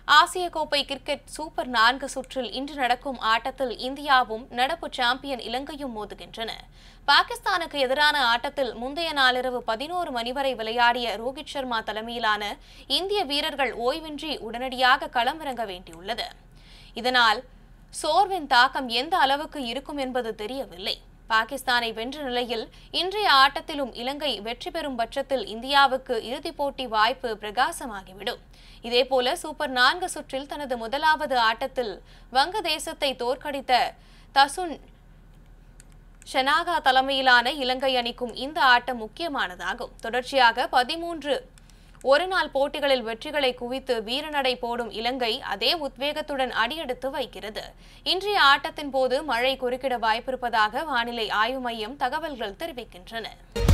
ஆசிய கோப்பை cricket super நான்கு சுற்றில் இன்று நடக்கும் ஆட்டத்தில் இந்தியாவும் நடப்பு சாம்பியன் இலங்கையும் மோதுகின்றன பாகிஸ்தானுக்கு எதிரான ஆட்டத்தில் முந்தைய நாளிரவு பதினோரு மணி வரை விளையாடிய ரோஹித் சர்மா தலைமையிலான இந்திய வீரர்கள் ஓய்வின்றி உடனடியாக களமிறங்க வேண்டியுள்ளது இதனால் சோர்வின் தாக்கம் எந்த அளவுக்கு இருக்கும் என்பது தெரியவில்லை பாகிஸ்தானை வென்ற நிலையில் இன்றைய ஆட்டத்திலும் இலங்கை வெற்றி பெறும் பட்சத்தில் இந்தியாவுக்கு இறுதிப் போட்டி வாய்ப்பு பிரகாசமாகிவிடும் இதேபோல சூப்பர் நான்கு சுற்றில் தனது முதலாவது ஆட்டத்தில் வங்கதேசத்தை தோற்கடித்த தசுன் ஷனாகா தலைமையிலான இலங்கை அணிக்கும் இந்த ஆட்டம் முக்கியமானதாகும் தொடர்ச்சியாக பதிமூன்று ஒருநாள் போட்டிகளில் வெற்றிகளை குவித்து வீரநடை போடும் இலங்கை அதே உத்வேகத்துடன் அடியெடுத்து வைக்கிறது இன்றைய ஆட்டத்தின் போது மழை குறுக்கிட வாய்ப்பிருப்பதாக வானிலை ஆய்வு மையம் தகவல்கள் தெரிவிக்கின்றன